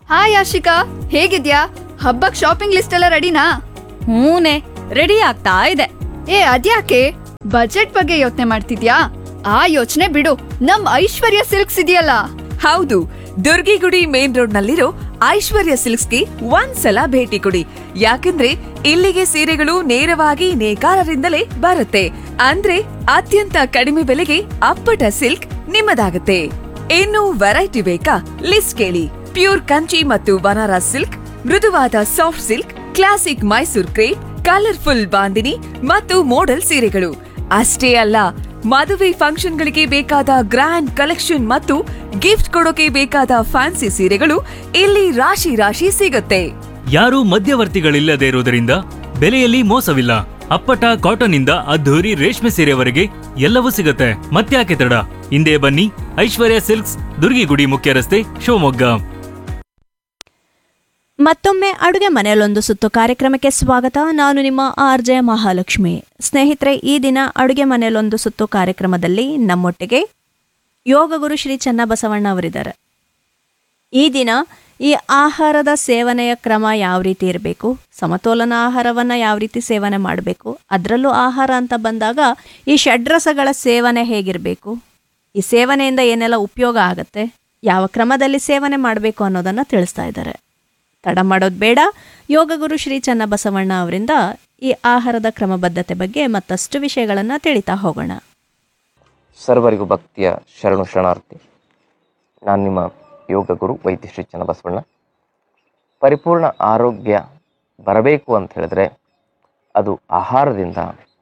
hi Ashika ಹೇಗಿದ್ಯಾ ಹಬ್ಬಕ್ shopping list ಎಲ್ಲ ರೆಡಿನಾ ಹೂನೆ ರೆಡಿ ಆಗ್ತಾ ಇದೆ ಏ ಅದ್ಯಾಕೆ ಬಜೆಟ್ ಬಗ್ಗೆ ಯೋಚನೆ ಮಾಡ್ತಿದ್ಯಾ ಆ ಯೋಚನೆ ಬಿಡು ನಮ್ ಐಶ್ವರ್ಯ ಸಿಲ್ಕ್ಸ್ ಇದೆಯಲ್ಲ ಹೌದು ದುರ್ಗಿಗುಡಿ ಮೇನ್ ರೋಡ್ ನಲ್ಲಿರೋ ಐಶ್ವರ್ಯ ಸಿಲ್ಕ್ಸ್ಗೆ ಒಂದ್ಸಲ ಭೇಟಿ ಕೊಡಿ ಯಾಕಂದ್ರೆ ಇಲ್ಲಿಗೆ ಸೀರೆಗಳು ನೇರವಾಗಿ ನೇಕಾರರಿಂದಲೇ ಬರುತ್ತೆ ಅಂದ್ರೆ ಅತ್ಯಂತ ಕಡಿಮೆ ಬೆಲೆಗೆ ಅಪ್ಪಟ ಸಿಲ್ಕ್ ನಿಮ್ಮದಾಗುತ್ತೆ ಇನ್ನು ವೆರೈಟಿ ಬೇಕಾ ಲಿಸ್ಟ್ ಕೇಳಿ ಪ್ಯೂರ್ ಕಂಚಿ ಮತ್ತು ಬನಾರಸ್ ಸಿಲ್ಕ್ ಮೃದುವಾದ soft silk classic Mysore crepe colourful Bandhini ಮತ್ತು ಮೋಡಲ್ ಸೀರೆಗಳು ಅಷ್ಟೇ ಅಲ್ಲ ಮದುವೆ ಫಂಕ್ಷನ್ಗಳಿಗೆ ಬೇಕಾದ ಗ್ರ್ಯಾಂಡ್ ಕಲೆಕ್ಷನ್ ಮತ್ತು ಗಿಫ್ಟ್ ಕೊಡೋಕೆ ಬೇಕಾದ ಫ್ಯಾನ್ಸಿ ಸೀರೆಗಳು ಇಲ್ಲಿ ರಾಶಿ ರಾಶಿ ಸಿಗುತ್ತೆ ಯಾರೂ ಮಧ್ಯವರ್ತಿಗಳಿಲ್ಲದೆ ಇರುವುದರಿಂದ ಬೆಲೆಯಲ್ಲಿ ಮೋಸವಿಲ್ಲ ಅಪ್ಪಟ ಕಾಟನ್ ಇಂದ ಅದ್ಧೂರಿ ರೇಷ್ಮೆ ಸೀರೆವರೆಗೆ ಎಲ್ಲವೂ ಸಿಗುತ್ತೆ ಮತ್ತ್ಯಾಕೆ ತಡ ಹಿಂದೆ ಬನ್ನಿ ಐಶ್ವರ್ಯ ಸಿಲ್ಕ್ಸ್ ದುರ್ಗಿಗುಡಿ ಮುಖ್ಯ ರಸ್ತೆ ಶಿವಮೊಗ್ಗ ಮತ್ತೊಮ್ಮೆ ಅಡುಗೆ ಮನೆಯಲ್ಲೊಂದು ಸುತ್ತು ಕಾರ್ಯಕ್ರಮಕ್ಕೆ ಸ್ವಾಗತ ನಾನು ನಿಮ್ಮ ಆರ್ ಜೆ ಮಹಾಲಕ್ಷ್ಮಿ ಸ್ನೇಹಿತರೆ ಈ ದಿನ ಅಡುಗೆ ಮನೆಯಲ್ಲೊಂದು ಸುತ್ತು ಕಾರ್ಯಕ್ರಮದಲ್ಲಿ ನಮ್ಮೊಟ್ಟಿಗೆ ಯೋಗ ಗುರು ಶ್ರೀ ಚನ್ನಬಸವಣ್ಣ ಅವರಿದ್ದಾರೆ ಈ ದಿನ ಈ ಆಹಾರದ ಸೇವನೆಯ ಕ್ರಮ ಯಾವ ರೀತಿ ಇರಬೇಕು ಸಮತೋಲನ ಆಹಾರವನ್ನು ಯಾವ ರೀತಿ ಸೇವನೆ ಮಾಡಬೇಕು ಅದರಲ್ಲೂ ಆಹಾರ ಅಂತ ಬಂದಾಗ ಈ ಷಡ್ರಸಗಳ ಸೇವನೆ ಹೇಗಿರಬೇಕು ಈ ಸೇವನೆಯಿಂದ ಏನೆಲ್ಲ ಉಪಯೋಗ ಆಗುತ್ತೆ ಯಾವ ಕ್ರಮದಲ್ಲಿ ಸೇವನೆ ಮಾಡಬೇಕು ಅನ್ನೋದನ್ನು ತಿಳಿಸ್ತಾ ಇದ್ದಾರೆ ತಡ ಮಾಡೋದು ಬೇಡ ಯೋಗ ಗುರು ಶ್ರೀ ಚನ್ನಬಸವಣ್ಣ ಅವರಿಂದ ಈ ಆಹಾರದ ಕ್ರಮಬದ್ಧತೆ ಬಗ್ಗೆ ಮತ್ತಷ್ಟು ವಿಷಯಗಳನ್ನು ತಿಳಿತಾ ಹೋಗೋಣ ಸರ್ವರಿಗೂ ಭಕ್ತಿಯ ಶರಣು ಶರಣಾರ್ಥಿ ನಾನು ನಿಮ್ಮ ಯೋಗ ಗುರು ವೈದ್ಯ ಶ್ರೀ ಚನ್ನಬಸವಣ್ಣ ಪರಿಪೂರ್ಣ ಆರೋಗ್ಯ ಬರಬೇಕು ಅಂತ ಹೇಳಿದ್ರೆ ಅದು ಆಹಾರದಿಂದ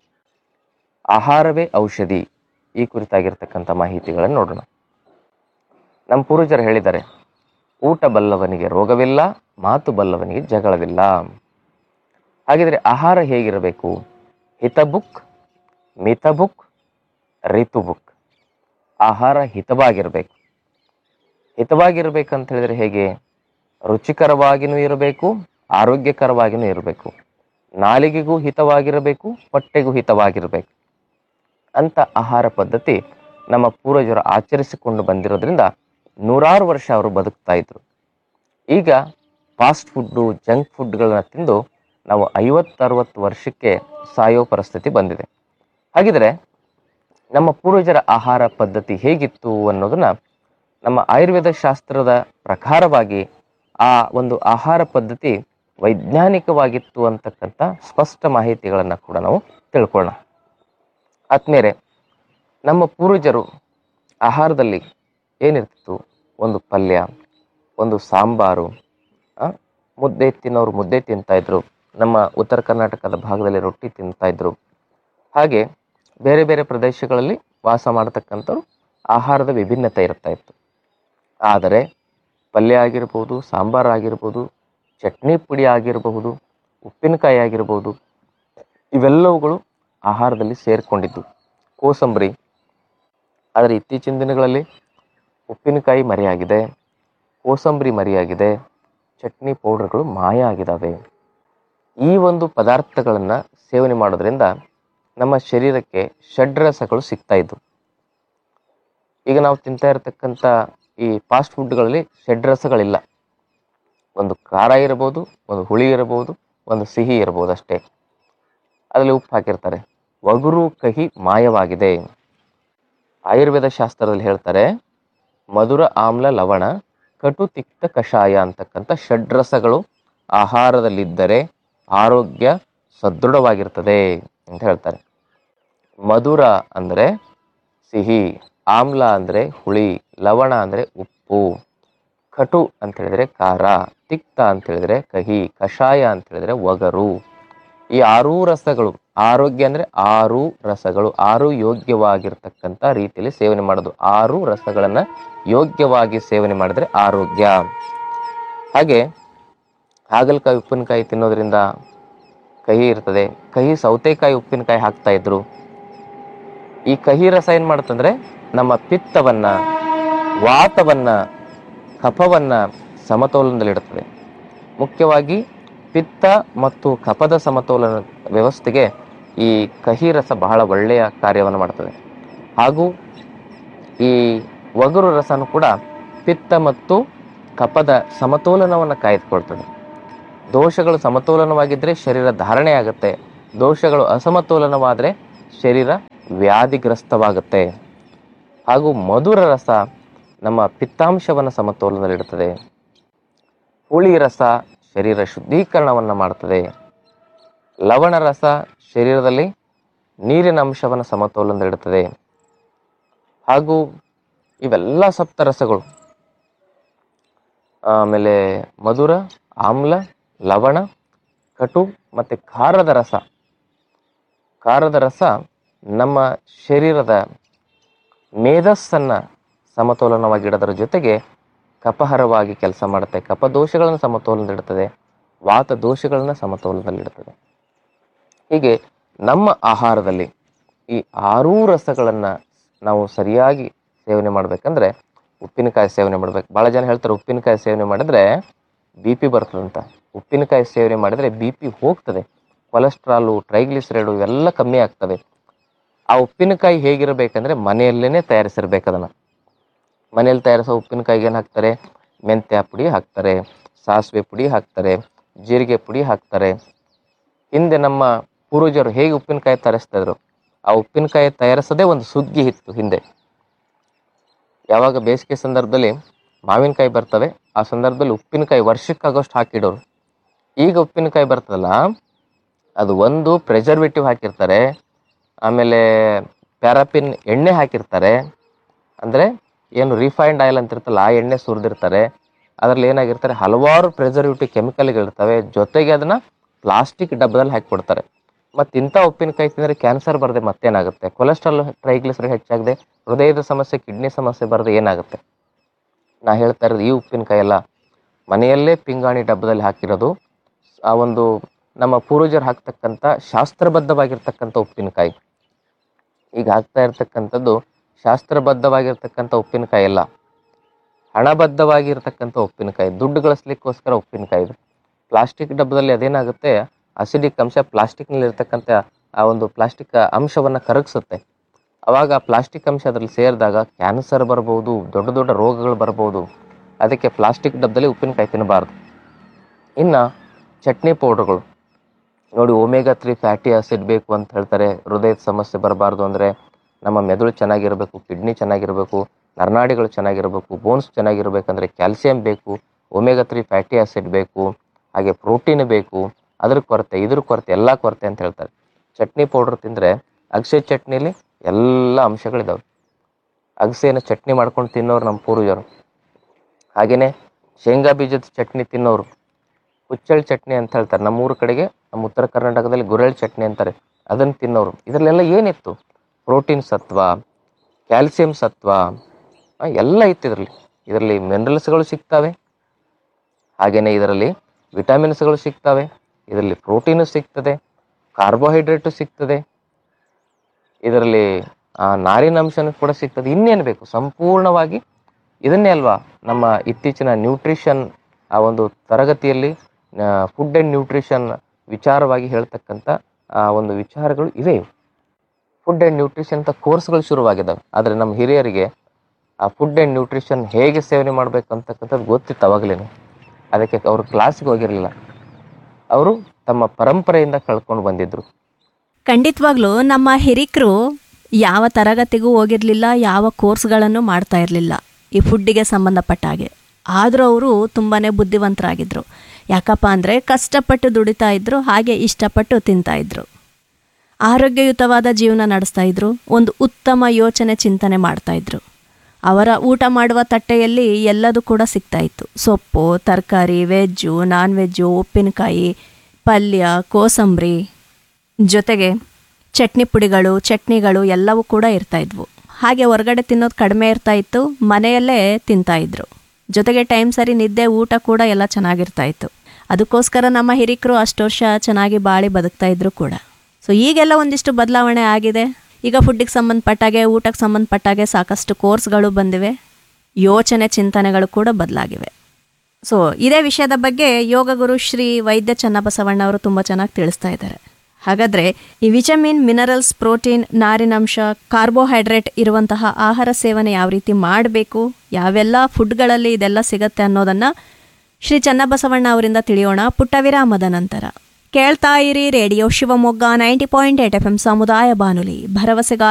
ಆಹಾರವೇ ಔಷಧಿ ಈ ಕುರಿತಾಗಿರ್ತಕ್ಕಂಥ ಮಾಹಿತಿಗಳನ್ನು ನೋಡೋಣ ನಮ್ಮ ಪೂರ್ವಜರು ಹೇಳಿದ್ದಾರೆ ಊಟ ಬಲ್ಲವನಿಗೆ ರೋಗವಿಲ್ಲ ಮಾತು ಬಲ್ಲವನಿಗೆ ಜಗಳವಿಲ್ಲ ಹಾಗಿದ್ರೆ ಆಹಾರ ಹೇಗಿರಬೇಕು ಹಿತಬುಕ್ ಮಿತಬುಕ್ ಋತುಬುಕ್ ಆಹಾರ ಹಿತವಾಗಿರಬೇಕು ಹಿತವಾಗಿರ್ಬೇಕಂತ ಹೇಳಿದ್ರೆ ಹೇಗೆ ರುಚಿಕರವಾಗಿನೂ ಇರಬೇಕು ಆರೋಗ್ಯಕರವಾಗಿನೂ ಇರಬೇಕು ನಾಲಿಗೆಗೂ ಹಿತವಾಗಿರಬೇಕು ಹೊಟ್ಟೆಗೂ ಹಿತವಾಗಿರಬೇಕು ಅಂತ ಆಹಾರ ಪದ್ಧತಿ ನಮ್ಮ ಪೂರ್ವಜರು ಆಚರಿಸಿಕೊಂಡು ಬಂದಿರೋದ್ರಿಂದ ನೂರಾರು ವರ್ಷ ಅವರು ಬದುಕ್ತಾ ಇದ್ರು ಈಗ ಫಾಸ್ಟ್ ಫುಡ್ಡು ಜಂಕ್ ಫುಡ್ಗಳನ್ನ ತಿಂದು ನಾವು ಐವತ್ತರವತ್ತು ವರ್ಷಕ್ಕೆ ಸಾಯೋ ಪರಿಸ್ಥಿತಿ ಬಂದಿದೆ ಹಾಗಿದ್ರೆ ನಮ್ಮ ಪೂರ್ವಜರ ಆಹಾರ ಪದ್ಧತಿ ಹೇಗಿತ್ತು ಅನ್ನೋದನ್ನ ನಮ್ಮ ಆಯುರ್ವೇದ ಶಾಸ್ತ್ರದ ಪ್ರಕಾರವಾಗಿ ಆ ಒಂದು ಆಹಾರ ಪದ್ಧತಿ ವೈಜ್ಞಾನಿಕವಾಗಿತ್ತು ಅಂತಕ್ಕಂಥ ಸ್ಪಷ್ಟ ಮಾಹಿತಿಗಳನ್ನು ಕೂಡ ನಾವು ತಿಳ್ಕೊಳ್ಳೋಣ ಆತ್ಮೇರೆ ನಮ್ಮ ಪೂರ್ವಜರು ಆಹಾರದಲ್ಲಿ ಏನಿರ್ತಿತ್ತು ಒಂದು ಪಲ್ಯ ಒಂದು ಸಾಂಬಾರು ಆ, ಮುದ್ದೆ ತಿನ್ನೋರು ಮುದ್ದೆ ತಿಂತಾ ಇದ್ರು ನಮ್ಮ ಉತ್ತರ ಕರ್ನಾಟಕದ ಭಾಗದಲ್ಲಿ ರೊಟ್ಟಿ ತಿಂತಾ ಇದ್ರು ಹಾಗೆ ಬೇರೆ ಬೇರೆ ಪ್ರದೇಶಗಳಲ್ಲಿ ವಾಸ ಮಾಡತಕ್ಕಂಥವ್ರು ಆಹಾರದ ವಿಭಿನ್ನತೆ ಇರ್ತಾ ಇತ್ತು ಆದರೆ ಪಲ್ಯ ಆಗಿರ್ಬೋದು ಸಾಂಬಾರು ಆಗಿರ್ಬೋದು ಚಟ್ನಿ ಪುಡಿ ಆಗಿರಬಹುದು ಉಪ್ಪಿನಕಾಯಿ ಆಗಿರ್ಬೋದು ಇವೆಲ್ಲವುಗಳು ಆಹಾರದಲ್ಲಿ ಸೇರಿಕೊಂಡಿದ್ದು ಕೋಸಂಬರಿ ಆದರೆ ಇತ್ತೀಚಿನ ದಿನಗಳಲ್ಲಿ ಉಪ್ಪಿನಕಾಯಿ ಮರೆಯಾಗಿದೆ ಕೋಸಂಬರಿ ಮರೆಯಾಗಿದೆ ಚಟ್ನಿ ಪೌಡರ್ಗಳು ಮಾಯ ಆಗಿದ್ದಾವೆ ಈ ಒಂದು ಪದಾರ್ಥಗಳನ್ನು ಸೇವನೆ ಮಾಡೋದ್ರಿಂದ ನಮ್ಮ ಶರೀರಕ್ಕೆ ಷಡ್ರಸಗಳು ಸಿಗ್ತಾ ಇದ್ವು ಈಗ ನಾವು ತಿಂತಾ ಇರತಕ್ಕಂಥ ಈ ಫಾಸ್ಟ್ ಫುಡ್ಗಳಲ್ಲಿ ಷಡ್ರಸಗಳಿಲ್ಲ ಒಂದು ಖಾರ ಇರ್ಬೋದು ಒಂದು ಹುಳಿ ಇರ್ಬೋದು ಒಂದು ಸಿಹಿ ಇರ್ಬೋದು ಅಷ್ಟೇ ಅದರಲ್ಲಿ ಉಪ್ಪು ಹಾಕಿರ್ತಾರೆ ಒಗುರು ಕಹಿ ಮಾಯವಾಗಿದೆ ಆಯುರ್ವೇದ ಶಾಸ್ತ್ರದಲ್ಲಿ ಹೇಳ್ತಾರೆ ಮಧುರ ಆಮ್ಲ ಲವಣ ಕಟು ತಿಕ್ತ ಕಷಾಯ ಅಂತಕ್ಕಂಥ ಷಡ್ರಸಗಳು ಆಹಾರದಲ್ಲಿದ್ದರೆ ಆರೋಗ್ಯ ಸದೃಢವಾಗಿರ್ತದೆ ಅಂತ ಹೇಳ್ತಾರೆ ಮಧುರ ಅಂದರೆ ಸಿಹಿ ಆಮ್ಲ ಅಂದರೆ ಹುಳಿ ಲವಣ ಅಂದರೆ ಉಪ್ಪು ಕಟು ಅಂತ ಹೇಳಿದ್ರೆ ಖಾರ ತಿಕ್ತ ಅಂತ ಹೇಳಿದ್ರೆ ಕಹಿ ಕಷಾಯ ಅಂತ ಹೇಳಿದ್ರೆ ಒಗರು ಈ ಆರೂ ರಸಗಳು ಆರೋಗ್ಯ ಅಂದ್ರೆ ಆರು ರಸಗಳು ಆರು ಯೋಗ್ಯವಾಗಿರ್ತಕ್ಕಂಥ ರೀತಿಯಲ್ಲಿ ಸೇವನೆ ಮಾಡೋದು ಆರು ರಸಗಳನ್ನ ಯೋಗ್ಯವಾಗಿ ಸೇವನೆ ಮಾಡಿದ್ರೆ ಆರೋಗ್ಯ ಹಾಗೆ ಹಾಗಲಕಾಯಿ ಉಪ್ಪಿನಕಾಯಿ ತಿನ್ನೋದ್ರಿಂದ ಕಹಿ ಇರ್ತದೆ ಕಹಿ ಸೌತೆಕಾಯಿ ಉಪ್ಪಿನಕಾಯಿ ಹಾಕ್ತಾ ಇದ್ರು ಈ ಕಹಿ ರಸ ಏನ್ ಮಾಡುತ್ತಂದ್ರೆ ನಮ್ಮ ಪಿತ್ತವನ್ನ ವಾತವನ್ನ ಕಫವನ್ನ ಸಮತೋಲನದಲ್ಲಿಡುತ್ತದೆ ಮುಖ್ಯವಾಗಿ ಪಿತ್ತ ಮತ್ತು ಕಫದ ಸಮತೋಲನ ವ್ಯವಸ್ಥೆಗೆ ಈ ಕಹಿ ರಸ ಬಹಳ ಒಳ್ಳೆಯ ಕಾರ್ಯವನ್ನು ಮಾಡ್ತದೆ ಹಾಗೂ ಈ ಒಗರು ರಸನು ಕೂಡ ಪಿತ್ತ ಮತ್ತು ಕಫದ ಸಮತೋಲನವನ್ನು ಕಾಯ್ದುಕೊಳ್ತದೆ ದೋಷಗಳು ಸಮತೋಲನವಾಗಿದ್ದರೆ ಶರೀರ ಧಾರಣೆ ಆಗುತ್ತೆ ದೋಷಗಳು ಅಸಮತೋಲನವಾದರೆ ಶರೀರ ವ್ಯಾಧಿಗ್ರಸ್ತವಾಗುತ್ತೆ ಹಾಗೂ ಮಧುರ ರಸ ನಮ್ಮ ಪಿತ್ತಾಂಶವನ್ನು ಸಮತೋಲನದಲ್ಲಿಡುತ್ತದೆ ಹುಳಿ ರಸ ಶರೀರ ಶುದ್ಧೀಕರಣವನ್ನು ಮಾಡ್ತದೆ ಲವಣ ರಸ ಶರೀರದಲ್ಲಿ ನೀರಿನ ಅಂಶವನ್ನು ಸಮತೋಲನದಲ್ಲಿಡುತ್ತದೆ ಹಾಗೂ ಇವೆಲ್ಲ ಸಪ್ತರಸಗಳು ಆಮೇಲೆ ಮಧುರ ಆಮ್ಲ ಲವಣ ಕಟು ಮತ್ತು ಖಾರದ ರಸ ಖಾರದ ರಸ ನಮ್ಮ ಶರೀರದ ಮೇಧಸ್ಸನ್ನು ಸಮತೋಲನವಾಗಿಡೋದರ ಜೊತೆಗೆ ಕಪಹರವಾಗಿ ಕೆಲಸ ಮಾಡುತ್ತೆ ಕಪದೋಷಗಳನ್ನು ಸಮತೋಲನದಲ್ಲಿಡುತ್ತದೆ ವಾತ ದೋಷಗಳನ್ನು ಸಮತೋಲನದಲ್ಲಿಡುತ್ತದೆ ಹೀಗೆ ನಮ್ಮ ಆಹಾರದಲ್ಲಿ ಈ ಆರೂ ರಸಗಳನ್ನು ನಾವು ಸರಿಯಾಗಿ ಸೇವನೆ ಮಾಡಬೇಕಂದ್ರೆ ಉಪ್ಪಿನಕಾಯಿ ಸೇವನೆ ಮಾಡ್ಬೇಕು ಭಾಳ ಜನ ಹೇಳ್ತಾರೆ ಉಪ್ಪಿನಕಾಯಿ ಸೇವನೆ ಮಾಡಿದ್ರೆ ಬಿ ಪಿ ಬರ್ತದಂತ ಉಪ್ಪಿನಕಾಯಿ ಸೇವನೆ ಮಾಡಿದರೆ ಬಿ ಪಿ ಹೋಗ್ತದೆ ಕೊಲೆಸ್ಟ್ರಾಲು ಟ್ರೈಗ್ಲಿಸರೈಡು ಇವೆಲ್ಲ ಕಮ್ಮಿ ಆಗ್ತವೆ ಆ ಉಪ್ಪಿನಕಾಯಿ ಹೇಗಿರಬೇಕಂದ್ರೆ ಮನೆಯಲ್ಲೇ ತಯಾರಿಸಿರ್ಬೇಕು ಅದನ್ನು ಮನೆಯಲ್ಲಿ ತಯಾರಿಸೋ ಉಪ್ಪಿನಕಾಯಿಗೆ ಏನು ಹಾಕ್ತಾರೆ ಮೆಂತ್ಯ ಪುಡಿ ಹಾಕ್ತಾರೆ ಸಾಸಿವೆ ಪುಡಿ ಹಾಕ್ತಾರೆ ಜೀರಿಗೆ ಪುಡಿ ಹಾಕ್ತಾರೆ ಹಿಂದೆ ನಮ್ಮ ಪೂರ್ವಜರು ಹೇಗೆ ಉಪ್ಪಿನಕಾಯಿ ತಯಾರಿಸ್ತಾ ಇದ್ರು ಆ ಉಪ್ಪಿನಕಾಯಿ ತಯಾರಿಸೋದೇ ಒಂದು ಸುಗ್ಗಿ ಇತ್ತು ಹಿಂದೆ ಯಾವಾಗ ಬೇಸಿಗೆ ಸಂದರ್ಭದಲ್ಲಿ ಮಾವಿನಕಾಯಿ ಬರ್ತವೆ ಆ ಸಂದರ್ಭದಲ್ಲಿ ಉಪ್ಪಿನಕಾಯಿ ವರ್ಷಕ್ಕಾಗೋಷ್ಟು ಹಾಕಿಡೋರು ಈಗ ಉಪ್ಪಿನಕಾಯಿ ಬರ್ತದಲ್ಲ ಅದು ಒಂದು ಪ್ರೆಸರ್ವೇಟಿವ್ ಹಾಕಿರ್ತಾರೆ ಆಮೇಲೆ ಪ್ಯಾರಾಪಿನ್ ಎಣ್ಣೆ ಹಾಕಿರ್ತಾರೆ ಅಂದರೆ ಏನು ರಿಫೈನ್ಡ್ ಆಯಿಲ್ ಅಂತ ಇರ್ತಲ್ಲ ಆ ಎಣ್ಣೆ ಸುರಿದಿರ್ತಾರೆ ಅದರಲ್ಲಿ ಏನಾಗಿರ್ತಾರೆ ಹಲವಾರು ಪ್ರಿಸರ್ವೇಟಿವ್ ಕೆಮಿಕಲ್ಗಳಿರ್ತವೆ ಜೊತೆಗೆ ಅದನ್ನು ಪ್ಲಾಸ್ಟಿಕ್ ಡಬ್ಬದಲ್ಲಿ ಹಾಕಿಕೊಡ್ತಾರೆ ಮತ್ತು ಇಂಥ ಉಪ್ಪಿನಕಾಯಿ ತಿಂದರೆ ಕ್ಯಾನ್ಸರ್ ಬರದೆ ಮತ್ತೇನಾಗುತ್ತೆ ಕೊಲೆಸ್ಟ್ರಾಲ್ ಟ್ರೈಗ್ಲಿಸರೈಡ್ ಹೆಚ್ಚಾಗದೆ ಹೃದಯದ ಸಮಸ್ಯೆ ಕಿಡ್ನಿ ಸಮಸ್ಯೆ ಬರದೆ ಏನಾಗುತ್ತೆ ನಾ ಹೇಳ್ತಾ ಇರೋದು ಈ ಉಪ್ಪಿನಕಾಯಿ ಎಲ್ಲ ಮನೆಯಲ್ಲೇ ಪಿಂಗಾಣಿ ಡಬ್ಬದಲ್ಲಿ ಹಾಕಿರೋದು ಆ ಒಂದು ನಮ್ಮ ಪೂರ್ವಜರು ಹಾಕ್ತಕ್ಕಂಥ ಶಾಸ್ತ್ರಬದ್ಧವಾಗಿರ್ತಕ್ಕಂಥ ಉಪ್ಪಿನಕಾಯಿ ಈಗ ಹಾಕ್ತಾ ಇರ್ತಕ್ಕಂಥದ್ದು ಶಾಸ್ತ್ರಬದ್ಧವಾಗಿರ್ತಕ್ಕಂಥ ಉಪ್ಪಿನಕಾಯಿ ಅಲ್ಲ ಹಣಬದ್ಧವಾಗಿರ್ತಕ್ಕಂಥ ಉಪ್ಪಿನಕಾಯಿ ದುಡ್ಡು ಗಳಿಸ್ಲಿಕ್ಕೋಸ್ಕರ ಉಪ್ಪಿನಕಾಯಿ ಇದು ಪ್ಲಾಸ್ಟಿಕ್ ಡಬ್ಬದಲ್ಲಿ ಅದೇನಾಗುತ್ತೆ ಅಸಿಡಿಕ್ ಅಂಶ ಪ್ಲಾಸ್ಟಿಕ್ನಲ್ಲಿ ಇರ್ತಕ್ಕಂಥ ಆ ಒಂದು ಪ್ಲಾಸ್ಟಿಕ್ ಅಂಶವನ್ನು ಕರಗಿಸುತ್ತೆ ಅವಾಗ ಆ ಪ್ಲಾಸ್ಟಿಕ್ ಅಂಶ ಅದರಲ್ಲಿ ಸೇರಿದಾಗ ಕ್ಯಾನ್ಸರ್ ಬರ್ಬೋದು ದೊಡ್ಡ ದೊಡ್ಡ ರೋಗಗಳು ಬರ್ಬೋದು ಅದಕ್ಕೆ ಪ್ಲಾಸ್ಟಿಕ್ ಡಬ್ಬದಲ್ಲಿ ಉಪ್ಪಿನಕಾಯಿ ತಿನ್ನಬಾರ್ದು ಇನ್ನು ಚಟ್ನಿ ಪೌಡ್ರ್ಗಳು ನೋಡಿ ಒಮೆಗಾ ತ್ರೀ ಫ್ಯಾಟಿ ಆಸಿಡ್ ಬೇಕು ಅಂತ ಹೇಳ್ತಾರೆ ಹೃದಯದ ಸಮಸ್ಯೆ ಬರಬಾರ್ದು ಅಂದರೆ ನಮ್ಮ ಮೆದುಳು ಚೆನ್ನಾಗಿರಬೇಕು ಕಿಡ್ನಿ ಚೆನ್ನಾಗಿರಬೇಕು ನರನಾಡಿಗಳು ಚೆನ್ನಾಗಿರಬೇಕು ಬೋನ್ಸ್ ಚೆನ್ನಾಗಿರ್ಬೇಕಂದ್ರೆ ಕ್ಯಾಲ್ಸಿಯಂ ಬೇಕು ಒಮೆಗಾ ತ್ರೀ ಫ್ಯಾಟಿ ಆಸಿಡ್ ಬೇಕು ಹಾಗೆ ಪ್ರೋಟೀನ್ ಬೇಕು ಅದ್ರ ಕೊರತೆ ಇದ್ರ ಕೊರತೆ ಎಲ್ಲ ಕೊರತೆ ಅಂತ ಹೇಳ್ತಾರೆ ಚಟ್ನಿ ಪೌಡ್ರ್ ತಿಂದರೆ ಅಗಸೆ ಚಟ್ನಿಲಿ ಎಲ್ಲ ಅಂಶಗಳಿದಾವೆ ಅಗಸೆನ ಚಟ್ನಿ ಮಾಡ್ಕೊಂಡು ತಿನ್ನೋರು ನಮ್ಮ ಪೂರ್ವಜರು ಹಾಗೆಯೇ ಶೇಂಗಾ ಬೀಜದ ಚಟ್ನಿ ತಿನ್ನೋರು ಹುಚ್ಚಳ್ಳಿ ಚಟ್ನಿ ಅಂತ ಹೇಳ್ತಾರೆ ನಮ್ಮ ಊರ ಕಡೆಗೆ ನಮ್ಮ ಉತ್ತರ ಕರ್ನಾಟಕದಲ್ಲಿ ಗುರೆಳ್ ಚಟ್ನಿ ಅಂತಾರೆ ಅದನ್ನು ತಿನ್ನೋರು ಇದರಲ್ಲೆಲ್ಲ ಏನಿತ್ತು ಪ್ರೋಟೀನ್ ಸತ್ವ ಕ್ಯಾಲ್ಸಿಯಂ ಸತ್ವ ಆ, ಎಲ್ಲ ಇತ್ತು ಇದರಲ್ಲಿ ಇದರಲ್ಲಿ ಮಿನರಲ್ಸ್ಗಳು ಸಿಗ್ತವೆ ಹಾಗೆಯೇ ಇದರಲ್ಲಿ ವಿಟಮಿನ್ಸ್ಗಳು ಸಿಗ್ತವೆ ಇದರಲ್ಲಿ ಪ್ರೋಟೀನು ಸಿಗ್ತದೆ ಕಾರ್ಬೋಹೈಡ್ರೇಟು ಸಿಗ್ತದೆ ಇದರಲ್ಲಿ ಆ, ನಾರಿನ ಅಂಶನೂ ಕೂಡ ಸಿಗ್ತದೆ ಇನ್ನೇನು ಬೇಕು ಸಂಪೂರ್ಣವಾಗಿ ಇದನ್ನೇ ಅಲ್ವಾ ನಮ್ಮ ಇತ್ತೀಚಿನ ನ್ಯೂಟ್ರಿಷನ್ ಆ ಒಂದು ತರಗತಿಯಲ್ಲಿ ಫುಡ್ ಆ್ಯಂಡ್ ನ್ಯೂಟ್ರಿಷನ್ ವಿಚಾರವಾಗಿ ಹೇಳ್ತಕ್ಕಂಥ ಆ ಒಂದು ವಿಚಾರಗಳು ಇವೆ ಫುಡ್ ಆ್ಯಂಡ್ ನ್ಯೂಟ್ರಿಷನ್ ಅಂತ ಕೋರ್ಸ್ಗಳು ಶುರುವಾಗಿದ್ದಾವೆ ಆದರೆ ನಮ್ಮ ಹಿರಿಯರಿಗೆ ಆ ಫುಡ್ ಆ್ಯಂಡ್ ನ್ಯೂಟ್ರಿಷನ್ ಹೇಗೆ ಸೇವನೆ ಮಾಡಬೇಕು ಅಂತಕ್ಕಂಥದ್ದು ಗೊತ್ತಿತ್ತು ಅವಾಗಲೇ ಅದಕ್ಕೆ ಅವರು ಕ್ಲಾಸ್ಗೆ ಹೋಗಿರಲಿಲ್ಲ ಅವರು ತಮ್ಮ ಪರಂಪರೆಯಿಂದ ಕಳ್ಕೊಂಡು ಬಂದಿದ್ದರು ಖಂಡಿತವಾಗ್ಲೂ ನಮ್ಮ ಹಿರಿಕರು ಯಾವ ತರಗತಿಗೂ ಹೋಗಿರಲಿಲ್ಲ ಯಾವ ಕೋರ್ಸ್ಗಳನ್ನು ಮಾಡ್ತಾ ಇರಲಿಲ್ಲ ಈ ಫುಡ್ಡಿಗೆ ಸಂಬಂಧಪಟ್ಟ ಹಾಗೆ ಆದರೂ ಅವರು ತುಂಬಾ ಬುದ್ಧಿವಂತರಾಗಿದ್ದರು ಯಾಕಪ್ಪ ಅಂದರೆ ಕಷ್ಟಪಟ್ಟು ದುಡಿತಾ ಇದ್ರು ಹಾಗೆ ಇಷ್ಟಪಟ್ಟು ತಿಂತಾ ಇದ್ರು ಆರೋಗ್ಯಯುತವಾದ ಜೀವನ ನಡೆಸ್ತಾ ಇದ್ರು ಒಂದು ಉತ್ತಮ ಯೋಚನೆ ಚಿಂತನೆ ಮಾಡ್ತಾ ಇದ್ರು ಅವರ ಊಟ ಮಾಡುವ ತಟ್ಟೆಯಲ್ಲಿ ಎಲ್ಲದೂ ಕೂಡ ಸಿಗ್ತಾ ಇತ್ತು ಸೊಪ್ಪು ತರಕಾರಿ ವೆಜ್ಜು ನಾನ್ ವೆಜ್ಜು ಉಪ್ಪಿನಕಾಯಿ ಪಲ್ಯ ಕೋಸಂಬರಿ ಜೊತೆಗೆ ಚಟ್ನಿ ಪುಡಿಗಳು ಚಟ್ನಿಗಳು ಎಲ್ಲವೂ ಕೂಡ ಇರ್ತಾ ಇದ್ವು ಹಾಗೆ ಹೊರಗಡೆ ತಿನ್ನೋದು ಕಡಿಮೆ ಇರ್ತಾ ಇತ್ತು ಮನೆಯಲ್ಲೇ ತಿಂತಾ ಇದ್ರು ಜೊತೆಗೆ ಟೈಮ್ ಸರಿ ನಿದ್ದೆ ಊಟ ಕೂಡ ಎಲ್ಲ ಚೆನ್ನಾಗಿರ್ತಾ ಇತ್ತು ಅದಕ್ಕೋಸ್ಕರ ನಮ್ಮ ಹಿರಿಕರು ಅಷ್ಟು ವರ್ಷ ಚೆನ್ನಾಗಿ ಬಾಳಿ ಬದುಕ್ತಾ ಇದ್ರು ಕೂಡ ಸೊ ಈಗೆಲ್ಲ ಒಂದಿಷ್ಟು ಬದಲಾವಣೆ ಆಗಿದೆ ಈಗ ಫುಡ್ಡಿಗೆ ಸಂಬಂಧಪಟ್ಟಾಗೆ ಊಟಕ್ಕೆ ಸಂಬಂಧಪಟ್ಟಾಗೆ ಸಾಕಷ್ಟು ಕೋರ್ಸ್ಗಳು ಬಂದಿವೆ ಯೋಚನೆ ಚಿಂತನೆಗಳು ಕೂಡ ಬದಲಾಗಿವೆ ಸೊ ಇದೇ ವಿಷಯದ ಬಗ್ಗೆ ಯೋಗ ಗುರು ಶ್ರೀ ವೈದ್ಯ ಚನ್ನಬಸವಣ್ಣ ಅವರು ತುಂಬ ಚೆನ್ನಾಗಿ ತಿಳಿಸ್ತಾ ಇದ್ದಾರೆ ಹಾಗಾದರೆ ಈ ವಿಟಮಿನ್ ಮಿನರಲ್ಸ್ ಪ್ರೋಟೀನ್ ನಾರಿನಂಶ ಕಾರ್ಬೋಹೈಡ್ರೇಟ್ ಇರುವಂತಹ ಆಹಾರ ಸೇವನೆ ಯಾವ ರೀತಿ ಮಾಡಬೇಕು ಯಾವೆಲ್ಲ ಫುಡ್ಗಳಲ್ಲಿ ಇದೆಲ್ಲ ಸಿಗತ್ತೆ ಅನ್ನೋದನ್ನು ಶ್ರೀ ಚನ್ನಬಸವಣ್ಣ ಅವರಿಂದ ತಿಳಿಯೋಣ ಪುಟ್ಟ ವಿರಾಮದ ನಂತರ ಕೇಳ್ತಾ ಇರಿ radio Shivamogga ninety point eight F M ಸಮುದಾಯ ಬಾನುಲಿ ಭರವಸೆಗ